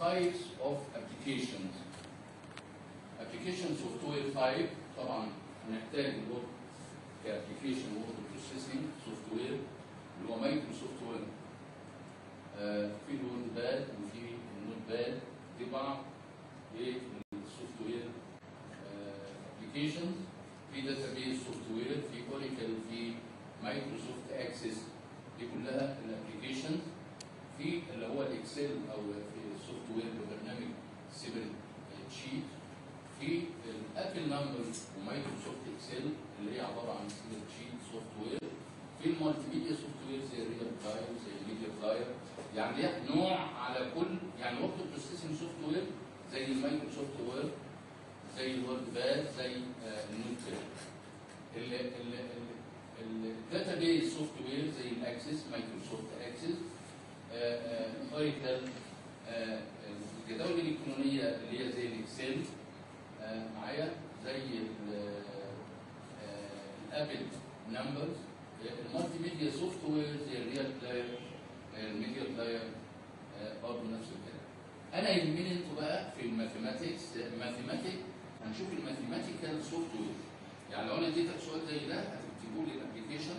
types of applications application software type طبعا هنحتاج الوورد كابلكيشن وورد بروسيسنج سوفت وير اللي هو مايكرو سوفت وير في الوورد باد وفي النوت باد دي بعض السوفت وير ابلكيشنز في داتابيز سوفت وير في اوريكل في مايكروسوفت اكسس دي كلها الابلكيشنز في اللي هو الاكسل او في السوفت وير ببرنامج سيبل شيت في الابل نمبرز ومايكروسوفت اكسل اللي هي عباره عن سيبل شيت سوفت وير في المالتي ميديا سوفت وير زي الريال فلاير زي الميديا فلاير يعني ليها نوع على كل يعني وقت بروسيسنج سوفت وير زي المايكروسوفت وير زي الوورد باد زي النوت باد الداتابيز سوفت وير زي الاكسس مايكروسوفت اكسس اوريكل الجداول الالكترونيه اللي هي زي الاكسل آه، معايا زي ال- آه، الابل نمبرز المالتي ميديا سوفت وير زي الريال بلاير الميديا بلاير برضه نفس الكلام انا يهمني انتوا بقى في الماثيماتكس الماثيماتيك هنشوف الماثيماتيكال سوفت وير يعني لو انا اديتك سؤال زي ده هتكتبوا لي الابلكيشن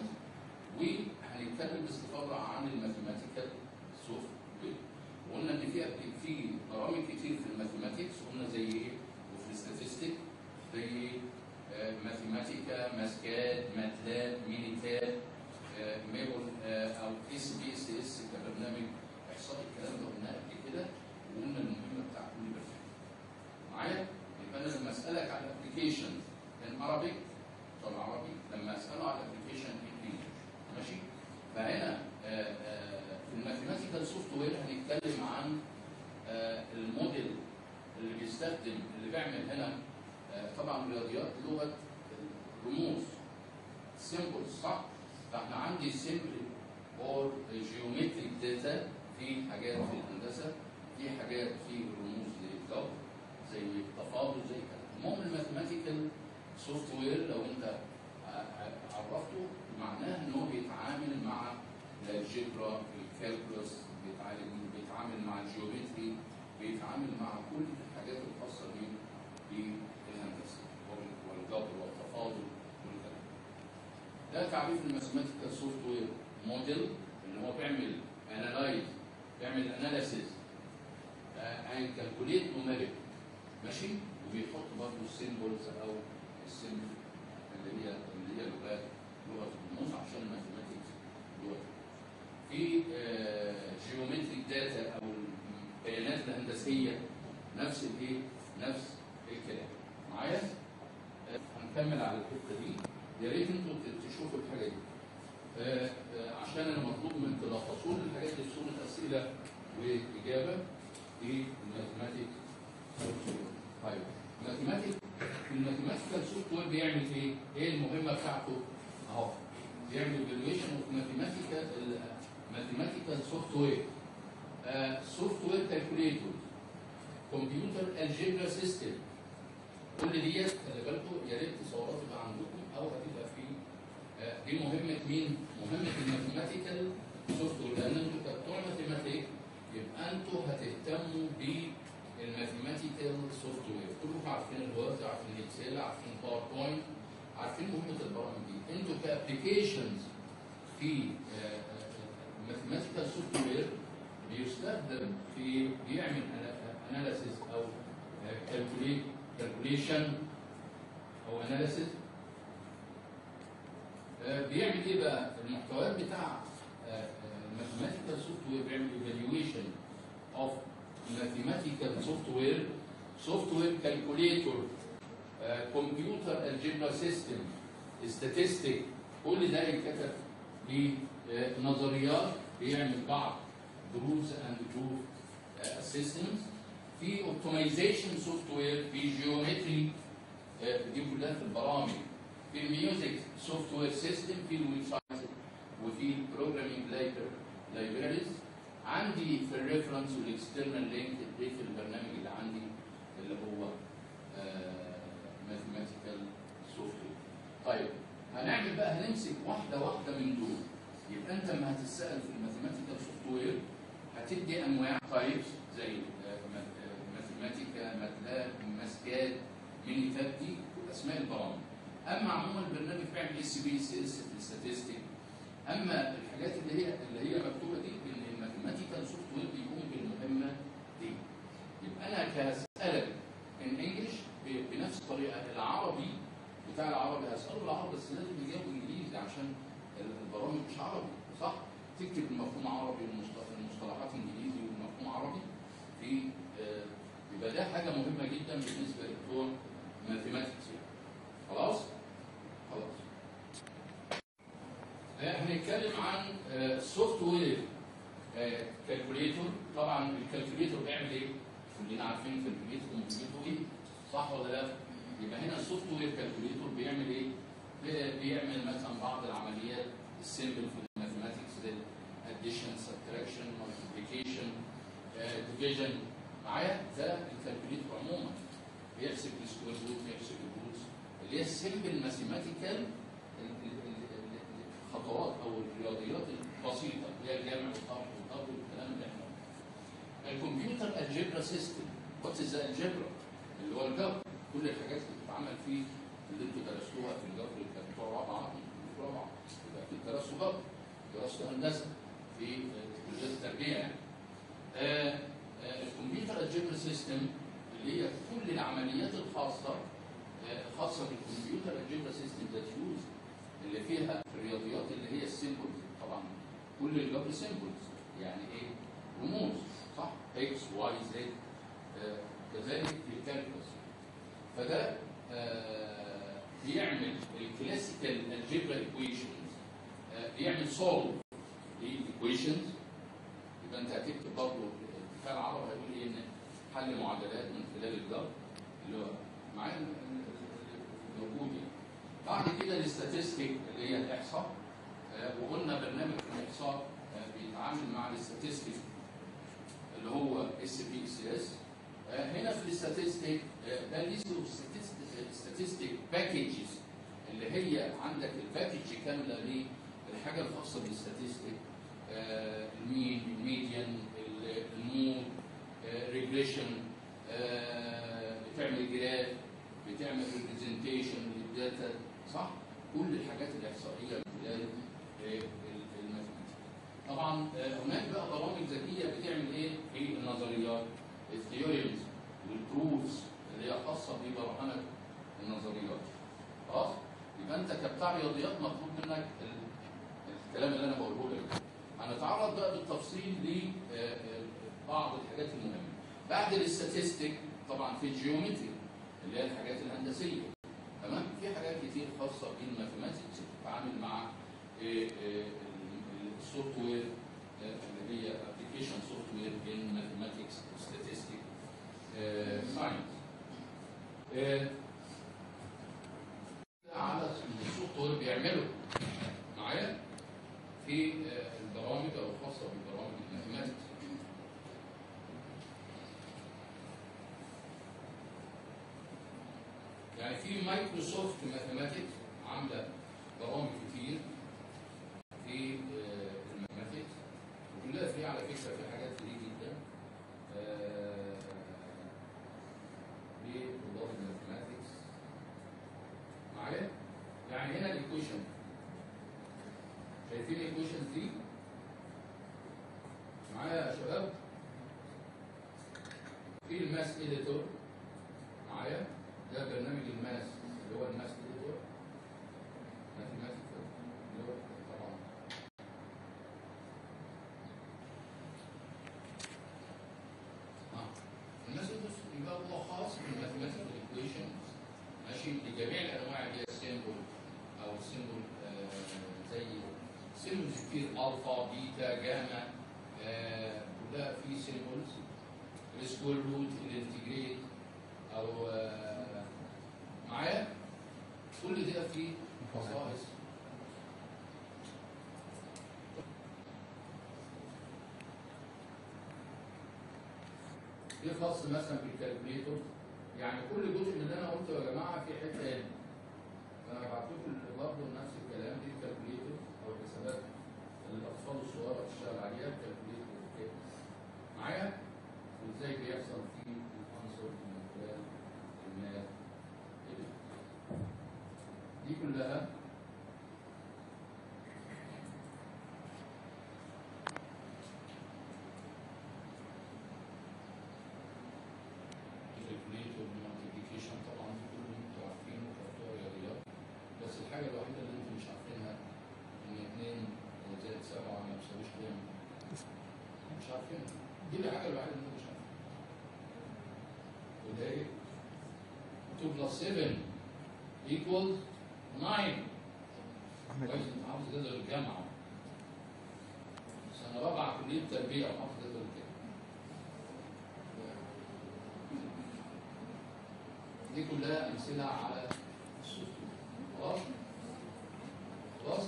وهنتكلم باستفاضه عن الماثيماتيكال سوفت وير وقلنا ان في في برامج كتير في الماثيماتكس قلنا زي ايه وفي الاستاتستيك زي آه، ماثيماتيكا ماسكات ماتلاب مينيتاب آه، ميبل آه، او اس بي اس اس كبرنامج احصاء الكلام ده قلناه قبل كده وقلنا المهمه بتاع كل برنامج معايا يبقى انا لما اسالك على الابلكيشن ان عربي طب عربي لما اساله على الابلكيشن ان انجلش ماشي فهنا آه، آه، في الماثيماتيكال سوفت وير هنتكلم عن آه، الموديل اللي بيستخدم اللي بيعمل هنا آه، طبعا الرياضيات لغه الرموز سيمبلز صح؟ فاحنا عندي سيمبل اور جيومتريك داتا في حاجات في الهندسه في حاجات في الرموز زي الجبر زي التفاضل زي كده المهم الماثيماتيكال سوفت وير لو انت ع- ع- عرفته معناه ان هو بيتعامل مع الجبرا الكالكولس بيتعامل بيتعامل مع الجيومتري بيتعامل مع كل الحاجات الخاصه بيه بالهندسه وال- والجبر والتفاضل والكلام ده تعريف الماثيماتيكال سوفت وير موديل اللي هو بيعمل انالايز بيعمل اناليسيز عن كالكوليت نوميريك ماشي وبيحط برضه السيمبلز او السيمبل اللي هي اللي هي لغات لغه الرموز عشان الماثيماتكس لغه في جيومتريك داتا او البيانات الهندسيه نفس الايه؟ نفس الكلام معايا؟ آه، هنكمل على الحته دي يا ريت انتوا ت- تشوفوا الحاجه دي آه، آه، عشان انا مطلوب من تلخصوا لي الحاجات دي في صوره اسئله واجابه في الماثيماتيك طيب الماثيماتيك في الماثيماتيكال سوفت وير بيعمل ايه؟ ايه المهمه بتاعته؟ اهو بيعمل ايفالويشن اوف ماثيماتيكال ماثيماتيكال سوفت وير سوفت وير كالكوليتور كمبيوتر الجبرا سيستم كل ديت خلي بالكم يا ريت تصورات تبقى عندكم او هتبقى في آه، دي مهمه مين؟ مهمه الماثيماتيكال سوفت وير لان انتوا كبتوع ماثيماتيك يبقى انتوا هتهتموا بالماثيماتيكال سوفت وير كلكم عارفين الوورد عارفين الاكسل عارفين باوربوينت عارفين مهمه البرامج دي انتوا كابلكيشنز في الماثيماتيكال سوفت وير بيستخدم في بيعمل اناليسيس او كالكوليشن او اناليسيس بيعمل ايه بقى المحتويات بتاع الماثيماتيكال سوفت وير بيعمل ايفالويشن اوف ماثيماتيكال سوفت وير سوفت وير كالكوليتور كمبيوتر الجبرا سيستم statistics كل ده يتكتب بنظريات بيعمل بعض دروس اند بروف اسيستمز في اوبتمايزيشن سوفت وير في جيومتري دي كلها في البرامج في الميوزك سوفت وير سيستم في الويب سايت وفي البروجرامينج لايبراريز عندي في الريفرنس والاكسترنال لينك دي في البرنامج اللي عندي اللي هو ماثيماتيكال سوفت وير طيب هنعمل بقى هنمسك واحده واحده من دول يبقى انت لما هتتسال في الماثيماتيكال سوفت وير هتدي انواع تايبس زي ماثيماتيكا ماتلاب ماسكاد ميني تاب دي اسماء البرامج اما عموما البرنامج بيعمل اس بي اس اس في الستاتستيك اما الحاجات اللي هي اللي هي مكتوبه دي ان الماثيماتيكال سوفت وير بيقوم بالمهمه دي يبقى انا كهسالك ان انجلش بنفس الطريقه العربي بتاع العربي هساله بالعربي بس لازم يجاوب انجليزي عشان البرامج مش عربي صح؟ تكتب المفهوم عربي والمصطلح- المصطلحات انجليزي والمفهوم عربي في آه، يبقى ده حاجه مهمه جدا بالنسبه لبتوع ماثيماتكس يعني. خلاص؟ خلاص. آه، هنتكلم عن سوفت وير كالكوليتور طبعا الكالكوليتور بيعمل ايه؟ كلنا عارفين الكالكوليتور مهمته ايه؟ صح ولا لا؟ يبقى هنا السوفت وير كالكوليتور بيعمل ايه؟ بي- بيعمل مثلا بعض العمليات السيمبل في الماثيماتكس زي addition subtraction multiplication ديفيجن معايا ده الكالكوليتور عموما بيحسب السكوير روت بيحسب الروتس اللي هي السيمبل ماثيماتيكال الخطوات او الرياضيات البسيطه اللي هي الجمع والطرح والضرب والكلام اللي احنا قلناه. الكمبيوتر الجبرا سيستم وات از الجبرا اللي هو الجبر كل الحاجات اللي بتتعمل فيه اللي انتوا درستوها في الجبر اللي كانت بتوع رابعه بتوع رابعه يبقى اكيد درستوا جبر درستوا هندسه في كليه التربيه يعني آه، آه، الكمبيوتر الجبر سيستم اللي هي كل العمليات الخاصه آه، خاصه بالكمبيوتر الجبر سيستم ذات يوز اللي فيها الرياضيات اللي هي السيمبلز طبعا كل الجبر سيمبلز يعني ايه رموز صح اكس واي زد آه، كذلك في الكالكولس فده آه، بيعمل الكلاسيكال الجبر ايكويشنز بيعمل سولف للايكويشنز يبقى انت هتكتب برضه الدفاع العربي هيقول ايه ان حل معادلات من خلال الجبر اللي هو معايا ال- ال- موجود يعني بعد كده الاستاتستيك اللي هي الاحصاء آه، وقلنا برنامج الاحصاء آه، بيتعامل مع الاستاتستيك اللي هو اس بي اس اس هنا في الاستاتستيك آه، ده ليه ستاتستيك باكجز اللي هي عندك الباكج كامله للحاجه الخاصه بالاستاتستيك آه، المين الميديان ال- المود ريجريشن بتعمل جراف بتعمل ريبريزنتيشن للداتا صح كل الحاجات الاحصائيه من خلال آه، ال- الماثيماتيك طبعا آه، هناك بقى برامج ذكيه بتعمل ايه في النظريات الثيوريمز والبروفز اللي هي خاصه ببرهنه النظريات خلاص يبقى انت كبتاع رياضيات مطلوب منك ال- الكلام اللي انا بقوله لك هنتعرض بقى بالتفصيل لبعض الحاجات المهمه بعد الاستاتستيك طبعا في الجيومتري اللي هي الحاجات الهندسيه تمام في حاجات كتير خاصه بالماثيماتكس بتتعامل مع السوفت وير اللي هي ابلكيشن سوفت وير ان ماثيماتكس ستاتستيك ساينس على السوفت وير بيعمله معايا في آه، البرامج او الخاصه بالبرامج الماثيماتكس يعني في مايكروسوفت ماثيماتكس عامله برامج كتير في آه، الماثيماتكس وكلها فيها على فكره في حاجات كتير جدا آه، لطلاب الماثيماتكس معايا؟ يعني هنا الايكويشن شايفين الايكويشن دي؟ معايا يا شباب؟ في الماس اديتور معايا ده برنامج الماس اللي هو الماس اديتور ماثيماتيكال اللي هو طبعا اه الماس اديتور يبقى هو خاص بالماثيماتيكال ايكويشنز ماشي لجميع الانواع اللي هي السيمبل او السيمبل آه زي سيمبلز كتير الفا بيتا جاما آه كلها في سيمبلز السكوير روت الانتجريت او آه معايا كل ده فيه خصائص في خاص مثلا بالكالكوليتور يعني كل جزء من اللي انا قلته يا جماعه في حته هنا فانا بعت لكم برضه نفس الكلام دي الكالكوليتور او الحسابات اللي الاطفال الصغيره بتشتغل عليها الكالكوليتور كده معايا وازاي بيحصل في العنصر من خلال الماث دي كلها calculate والمالتيبيكيشن طبعا دي كله انتوا عارفينه كبتوع رياضيات بس الحاجه الوحيده اللي انتوا مش عارفينها ان 2 زائد 7 ما بيساويش كام مش عارفينها دي الحاجه الوحيده اللي انتوا مش عارفينها وده ايه 2 plus 7 equals 9 كويس انت حافظ جدول الجامعه سنه رابعه كليه تربيه وحافظ جدول الجامعه دي كلها امثله على السطور خلاص خلاص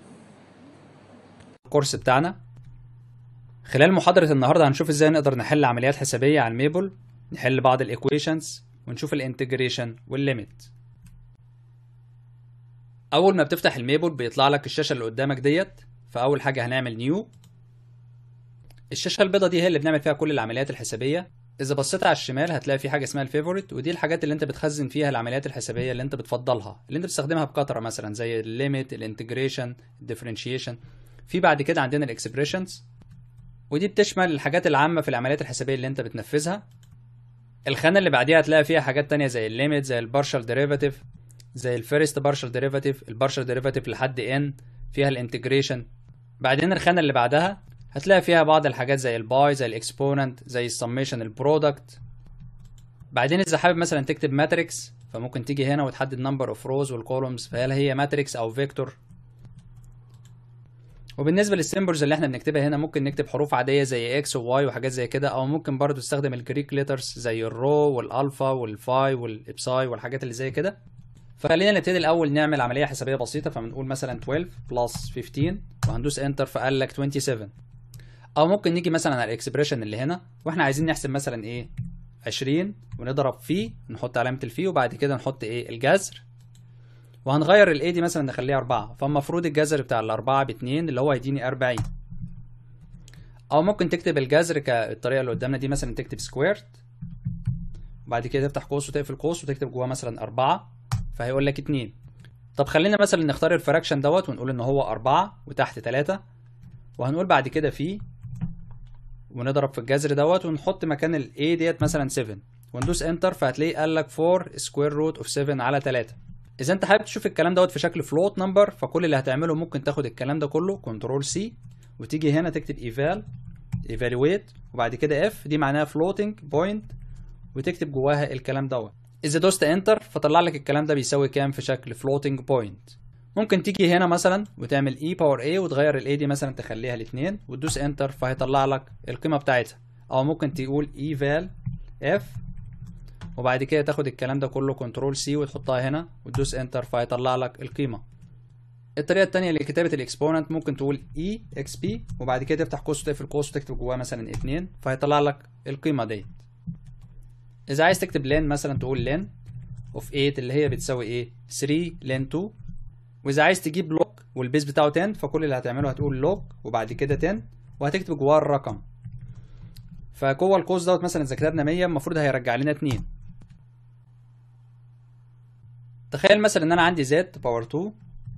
الكورس بتاعنا خلال محاضرة النهاردة هنشوف ازاي نقدر نحل عمليات حسابية على الميبل نحل بعض الايكويشنز ونشوف الانتجريشن والليميت اول ما بتفتح الميبل بيطلع لك الشاشة اللي قدامك ديت فاول حاجة هنعمل نيو الشاشة البيضاء دي هي اللي بنعمل فيها كل العمليات الحسابية اذا بصيت على الشمال هتلاقي في حاجه اسمها الفيفوريت ودي الحاجات اللي انت بتخزن فيها العمليات الحسابيه اللي انت بتفضلها اللي انت بتستخدمها بكثره مثلا زي الليميت الانتجريشن الديفرنشيشن في بعد كده عندنا الاكسبريشنز ودي بتشمل الحاجات العامه في العمليات الحسابيه اللي انت بتنفذها الخانه اللي بعديها هتلاقي فيها حاجات تانية زي الليميت زي البارشال ديريفاتيف زي الفيرست بارشال ديريفاتيف البارشال ديريفاتيف لحد ان فيها الانتجريشن بعدين الخانه اللي بعدها هتلاقي فيها بعض الحاجات زي الباي زي الاكسبوننت زي السميشن البرودكت بعدين اذا حابب مثلا تكتب ماتريكس فممكن تيجي هنا وتحدد نمبر اوف روز والكولومز فهل هي ماتريكس او فيكتور وبالنسبه للسيمبلز اللي احنا بنكتبها هنا ممكن نكتب حروف عاديه زي اكس وواي وحاجات زي كده او ممكن برضو تستخدم الجريك ليترز زي الرو والالفا والفاي والابساي والحاجات اللي زي كده فخلينا نبتدي الاول نعمل عمليه حسابيه بسيطه فبنقول مثلا 12 بلس 15 وهندوس انتر فقال لك 27 او ممكن نيجي مثلا على الاكسبريشن اللي هنا واحنا عايزين نحسب مثلا ايه 20 ونضرب فيه نحط علامه الفي وبعد كده نحط ايه الجذر وهنغير الاي دي مثلا نخليها 4 فالمفروض الجذر بتاع الأربعة باتنين اللي هو هيديني 40 او ممكن تكتب الجذر كالطريقه اللي قدامنا دي مثلا تكتب سكويرت وبعد كده تفتح قوس وتقفل قوس وتكتب جواه مثلا 4 فهيقول لك 2 طب خلينا مثلا نختار الفراكشن دوت ونقول ان هو 4 وتحت 3 وهنقول بعد كده فيه ونضرب في الجذر دوت ونحط مكان ال A ديت مثلا 7 وندوس انتر فهتلاقيه قال لك 4 سكوير روت اوف 7 على 3 اذا انت حابب تشوف الكلام دوت في شكل فلوت نمبر فكل اللي هتعمله ممكن تاخد الكلام ده كله كنترول سي وتيجي هنا تكتب ايفال ايفالويت وبعد كده اف دي معناها فلوتنج بوينت وتكتب جواها الكلام دوت اذا دوست انتر فطلع لك الكلام ده بيساوي كام في شكل فلوتنج بوينت ممكن تيجي هنا مثلا وتعمل اي باور اي وتغير الاي دي مثلا تخليها الاثنين وتدوس انتر فهيطلع لك القيمه بتاعتها او ممكن تقول اي فال اف وبعد كده تاخد الكلام ده كله كنترول سي وتحطها هنا وتدوس انتر فهيطلع لك القيمه الطريقه الثانيه لكتابه الاكسبوننت ممكن تقول اي اكس بي وبعد كده تفتح قوس وتقفل قوس وتكتب جواه مثلا 2 فهيطلع لك القيمه ديت اذا عايز تكتب لين مثلا تقول لين اوف 8 اللي هي بتساوي ايه 3 لين 2 واذا عايز تجيب لوج والبيز بتاعه 10 فكل اللي هتعمله هتقول لوج وبعد كده 10 وهتكتب جواه الرقم فجوه القوس دوت مثلا اذا كتبنا 100 المفروض هيرجع لنا 2 تخيل مثلا ان انا عندي زد باور 2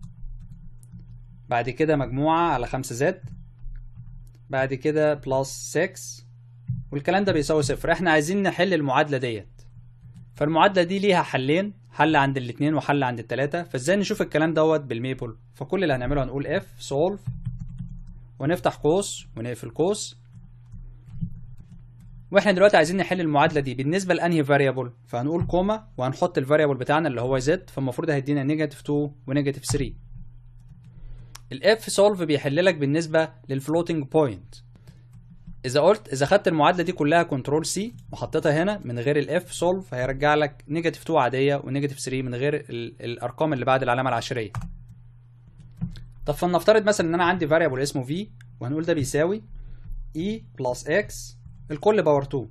بعد كده مجموعة على 5 زد بعد كده بلس 6 والكلام ده بيساوي صفر احنا عايزين نحل المعادلة ديت فالمعادلة دي ليها حلين حل عند الاتنين وحل عند التلاتة فازاي نشوف الكلام دوت بالميبل فكل اللي هنعمله هنقول اف سولف ونفتح قوس ونقفل قوس واحنا دلوقتي عايزين نحل المعادله دي بالنسبه لانهي فاريبل فهنقول كوما وهنحط الفاريبل بتاعنا اللي هو زد فالمفروض هيدينا نيجاتيف 2 ونيجاتيف 3 الاف سولف بيحل لك بالنسبه للفلوتنج بوينت اذا قلت اذا خدت المعادله دي كلها كنترول سي وحطيتها هنا من غير الاف سولف هيرجع لك نيجاتيف 2 عاديه ونيجاتيف 3 من غير ال- الارقام اللي بعد العلامه العشريه طب فلنفترض مثلا ان انا عندي فاريبل اسمه في وهنقول ده بيساوي e بلس x الكل باور 2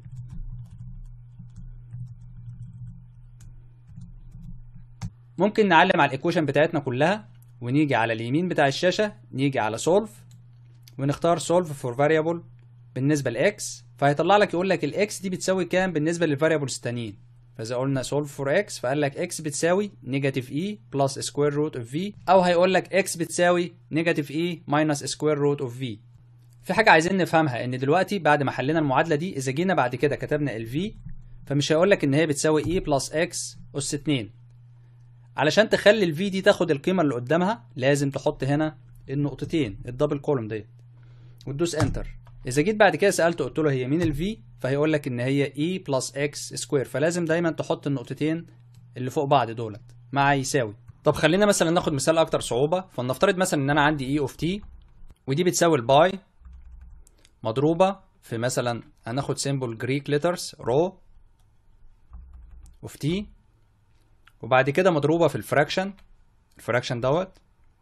ممكن نعلم على الايكويشن بتاعتنا كلها ونيجي على اليمين بتاع الشاشه نيجي على solve ونختار solve for variable بالنسبه لاكس فهيطلع لك يقول لك الاكس دي بتساوي كام بالنسبه للفاريبلز التانيين فاذا قلنا solve for x فقال لك x بتساوي نيجاتيف e بلس سكوير روت اوف v او هيقول لك x بتساوي نيجاتيف e ماينس سكوير روت اوف v في حاجه عايزين نفهمها ان دلوقتي بعد ما حلينا المعادله دي اذا جينا بعد كده كتبنا ال v فمش هيقول لك ان هي بتساوي e بلس x اس 2 علشان تخلي ال v دي تاخد القيمه اللي قدامها لازم تحط هنا النقطتين الدبل كولوم ديت وتدوس انتر اذا جيت بعد كده سالته قلت له هي مين ال v فهيقول لك ان هي e بلس x سكوير فلازم دايما تحط النقطتين اللي فوق بعض دولت مع يساوي طب خلينا مثلا ناخد مثال اكتر صعوبه فلنفترض مثلا ان انا عندي e اوف t ودي بتساوي الباي مضروبه في مثلا هناخد سيمبل جريك ليترز رو اوف t وبعد كده مضروبه في الفراكشن الفراكشن دوت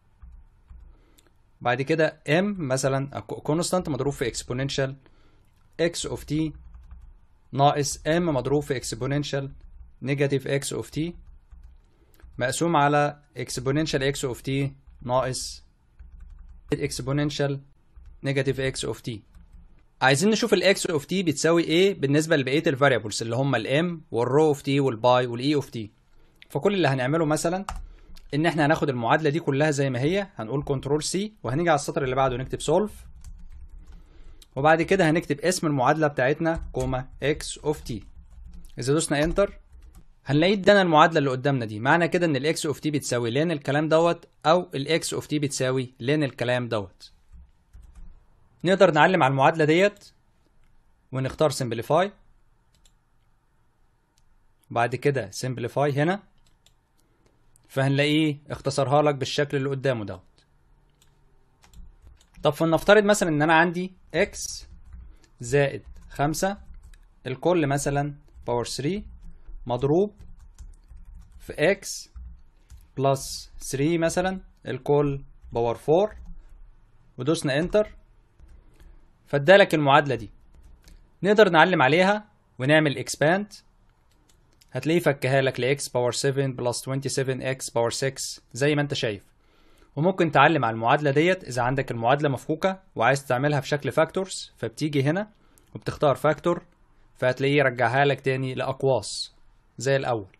بعد كده m مثلا كونستانت مضروب في exponential x of t ناقص m مضروب في exponential negative x of t مقسوم على exponential x of t ناقص exponential negative x of t عايزين نشوف ال x of t بتساوي ايه بالنسبة لبقية ال variables اللي هم ال m وال rho of t والباي وال e of t فكل اللي هنعمله مثلا ان احنا هناخد المعادلة دي كلها زي ما هي هنقول كنترول سي وهنيجي على السطر اللي بعده نكتب solve وبعد كده هنكتب اسم المعادلة بتاعتنا كوما x of t إذا دوسنا انتر هنلاقي ادانا المعادلة اللي قدامنا دي معنى كده إن ال x of t بتساوي لين الكلام دوت أو ال x of t بتساوي لين الكلام دوت نقدر نعلم على المعادلة ديت ونختار simplify بعد كده simplify هنا فهنلاقيه اختصرها لك بالشكل اللي قدامه دوت طب فلنفترض مثلا ان انا عندي x زائد خمسة الكل مثلا باور 3 مضروب في x بلس 3 مثلا الكل باور 4 ودوسنا انتر فادالك المعادلة دي نقدر نعلم عليها ونعمل expand هتلاقيه فكها لك ل x باور 7 بلس 27x باور 6 زي ما انت شايف وممكن تعلم على المعادلة ديت إذا عندك المعادلة مفكوكة وعايز تعملها في شكل فاكتورز فبتيجي هنا وبتختار فاكتور فهتلاقيه يرجعها لك تاني لأقواس زي الأول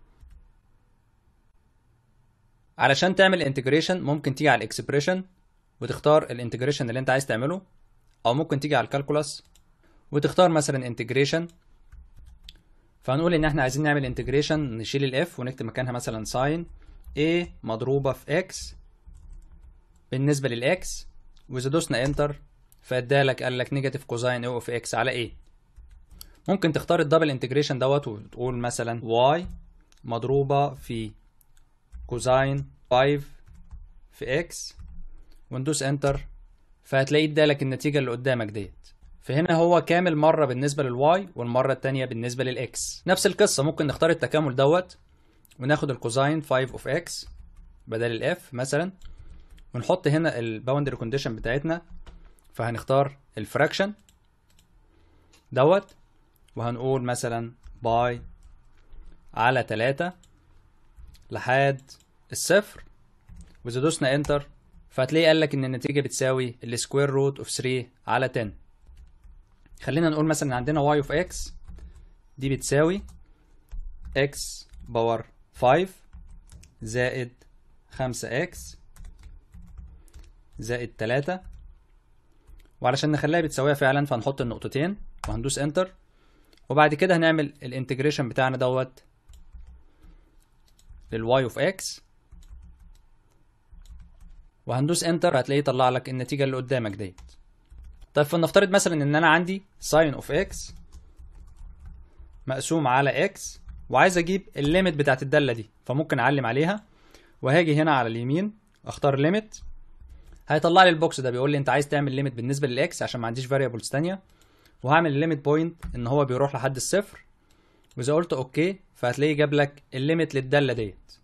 علشان تعمل انتجريشن ممكن تيجي على الاكسبريشن وتختار الانتجريشن اللي انت عايز تعمله او ممكن تيجي على الكالكولاس وتختار مثلا انتجريشن فهنقول ان احنا عايزين نعمل انتجريشن نشيل الاف ونكتب مكانها مثلا ساين a مضروبة في x بالنسبة للإكس وإذا دوسنا انتر فادالك قال لك نيجاتيف كوزاين او في اكس على ايه ممكن تختار الدبل انتجريشن دوت وتقول مثلا y مضروبة في كوزاين 5 في x وندوس انتر فهتلاقيه ادالك النتيجة اللي قدامك ديت فهنا هو كامل مرة بالنسبة للواي والمرة التانية بالنسبة للإكس نفس القصة ممكن نختار التكامل دوت وناخد الكوزاين 5 اوف اكس بدل الاف مثلا ونحط هنا الباوندري كونديشن بتاعتنا فهنختار الفراكشن دوت وهنقول مثلا باي على 3 لحد الصفر واذا دوسنا انتر فهتلاقي قال لك ان النتيجه بتساوي السكوير روت اوف 3 على 10 خلينا نقول مثلا عندنا y اوف x دي بتساوي x باور 5 زائد 5x زائد 3 وعلشان نخليها بتساويها فعلا فهنحط النقطتين وهندوس انتر وبعد كده هنعمل الانتجريشن بتاعنا دوت للواي اوف اكس وهندوس انتر هتلاقيه يطلع لك النتيجه اللي قدامك ديت طيب فلنفترض مثلا ان انا عندي ساين اوف اكس مقسوم على اكس وعايز اجيب الليميت بتاعت الداله دي فممكن اعلم عليها وهاجي هنا على اليمين اختار ليميت هيطلع لي البوكس ده بيقول لي انت عايز تعمل ليميت بالنسبه للاكس عشان ما عنديش فاريبلز ثانيه وهعمل الليميت بوينت ان هو بيروح لحد الصفر واذا قلت اوكي فهتلاقيه جاب لك الليميت للداله ديت